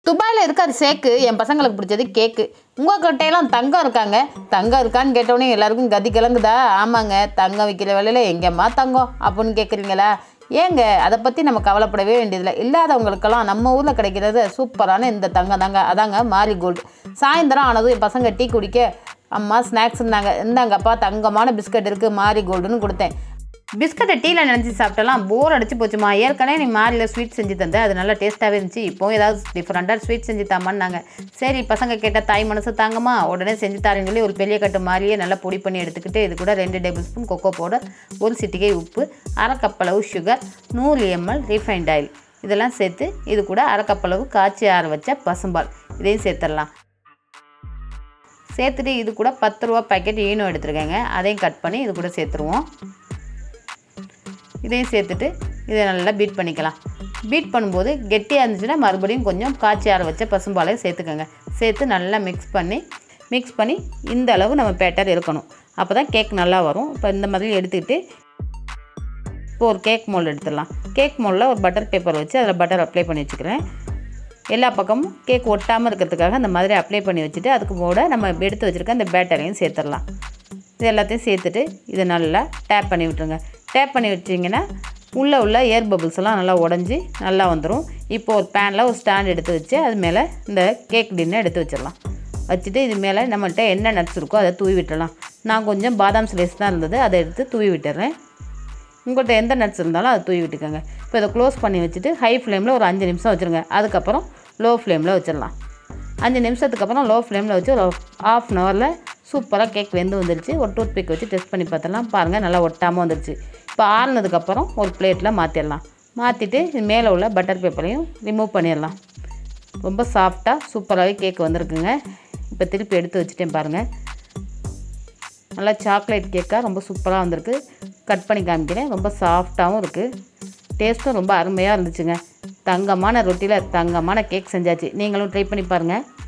துபாயில் இருக்காது சேக்கு என் பசங்களுக்கு பிடிச்சது கேக்கு உங்கள் கிட்டையெல்லாம் தங்கம் இருக்காங்க தங்கம் இருக்கான்னு கேட்டோடனே எல்லாருக்கும் கதி கிளங்குதா ஆமாங்க தங்கம் விற்கிற வேலையில் எங்கேம்மா தங்கம் அப்படின்னு கேட்குறீங்களா ஏங்க அதை பற்றி நம்ம கவலைப்படவே வேண்டியதில்லை இல்லாதவங்களுக்கெல்லாம் நம்ம ஊரில் கிடைக்கிறது சூப்பரான இந்த தங்கம் தாங்க அதாங்க மாரி கோல்டு சாயந்தரம் ஆனதும் என் பசங்க டீ குடிக்க அம்மா ஸ்நாக்ஸ் இருந்தாங்க இந்தாங்கப்பா தங்கமான பிஸ்கட் இருக்குது மாரி கோல்டுன்னு கொடுத்தேன் பிஸ்கட்டை டீயில் நினச்சி சாப்பிட்டலாம் போர் அடிச்சு போச்சுமா ஏற்கனவே நீ மாரியில் ஸ்வீட் செஞ்சு தந்த அது நல்லா டேஸ்ட்டாகவே இருந்துச்சு இப்போ ஏதாவது டிஃப்ரெண்ட்டாக ஸ்வீட் செஞ்சு தாமான்னாங்க சரி பசங்க கேட்ட தாய் மனசு தாங்கம்மா உடனே செஞ்சு தாரேன்னு சொல்லி ஒரு பெரிய கட்டு மாதிரியே நல்லா பொடி பண்ணி எடுத்துக்கிட்டு இது கூட ரெண்டு டேபிள் ஸ்பூன் கொக்கோ பவுடர் ஒரு சிட்டிகை உப்பு அரை கப்பளவு சுகர் நூறு எம்எல் ரீஃபைண்ட் ஆயில் இதெல்லாம் சேர்த்து இது கூட அரை கப்பளவு காய்ச்சி ஆற வச்ச பசும்பால் இதையும் சேர்த்துடலாம் சேர்த்துட்டு இது கூட பத்து ரூபா பாக்கெட் ஈனோ எடுத்துருக்கேங்க அதையும் கட் பண்ணி இது கூட சேர்த்துருவோம் இதையும் சேர்த்துட்டு இதை நல்லா பீட் பண்ணிக்கலாம் பீட் பண்ணும்போது கெட்டியாக இருந்துச்சுன்னா மறுபடியும் கொஞ்சம் காய்ச்சி ஆற வச்ச பசும்பாலையும் சேர்த்துக்கோங்க சேர்த்து நல்லா மிக்ஸ் பண்ணி மிக்ஸ் பண்ணி இந்த அளவு நம்ம பேட்டர் இருக்கணும் அப்போ தான் கேக் நல்லா வரும் இப்போ இந்த மாதிரி எடுத்துக்கிட்டு இப்போ ஒரு கேக் மோல்டு எடுத்துடலாம் கேக் மோல்டில் ஒரு பட்டர் பேப்பர் வச்சு அதில் பட்டர் அப்ளை பண்ணி வச்சுக்கிறேன் எல்லா பக்கமும் கேக் ஒட்டாமல் இருக்கிறதுக்காக அந்த மாதிரி அப்ளை பண்ணி வச்சுட்டு அதுக்கு கூட நம்ம எடுத்து வச்சுருக்க அந்த பேட்டரையும் சேர்த்துடலாம் இது எல்லாத்தையும் சேர்த்துட்டு இதை நல்லா டேப் பண்ணி விட்டுருங்க டேப் பண்ணி வச்சிங்கன்னா உள்ளே உள்ள ஏர் பபிள்ஸ் எல்லாம் நல்லா உடஞ்சி நல்லா வந்துடும் இப்போ ஒரு பேனில் ஒரு ஸ்டாண்ட் எடுத்து வச்சு அது மேலே இந்த கேக் டின்னை எடுத்து வச்சிடலாம் வச்சுட்டு இது மேலே நம்மள்ட்ட என்ன நட்ஸ் இருக்கோ அதை தூவி விட்டுடலாம் நான் கொஞ்சம் பாதாம் ஸ்லைஸ் தான் இருந்தது அதை எடுத்து தூவி விட்டுறேன் உங்கள்கிட்ட எந்த நட்ஸ் இருந்தாலும் அதை தூவி விட்டுக்கோங்க இப்போ இதை க்ளோஸ் பண்ணி வச்சுட்டு ஹை ஃப்ளேமில் ஒரு அஞ்சு நிமிஷம் வச்சுருங்க அதுக்கப்புறம் லோ ஃப்ளேமில் வச்சிடலாம் அஞ்சு நிமிஷத்துக்கு அப்புறம் லோ ஃப்ளேமில் வச்சு ஒரு ஆஃப் அன் ஹவரில் சூப்பராக கேக் வெந்து வந்துருச்சு ஒரு டூத் பிக் வச்சு டெஸ்ட் பண்ணி பார்த்தலாம் பாருங்கள் நல்லா ஒட்டாமல் வந்துருச்சு இப்போ ஆறுனதுக்கப்புறம் ஒரு பிளேட்டில் மாற்றிடலாம் மாற்றிட்டு இது மேலே உள்ள பட்டர் பேப்பரையும் ரிமூவ் பண்ணிடலாம் ரொம்ப சாஃப்டாக சூப்பராகவே கேக் வந்திருக்குங்க இப்போ திருப்பி எடுத்து வச்சுட்டேன் பாருங்கள் நல்லா சாக்லேட் கேக்காக ரொம்ப சூப்பராக வந்திருக்கு கட் பண்ணி காமிக்கிறேன் ரொம்ப சாஃப்டாகவும் இருக்குது டேஸ்ட்டும் ரொம்ப அருமையாக இருந்துச்சுங்க தங்கமான ரொட்டியில் தங்கமான கேக் செஞ்சாச்சு நீங்களும் ட்ரை பண்ணி பாருங்கள்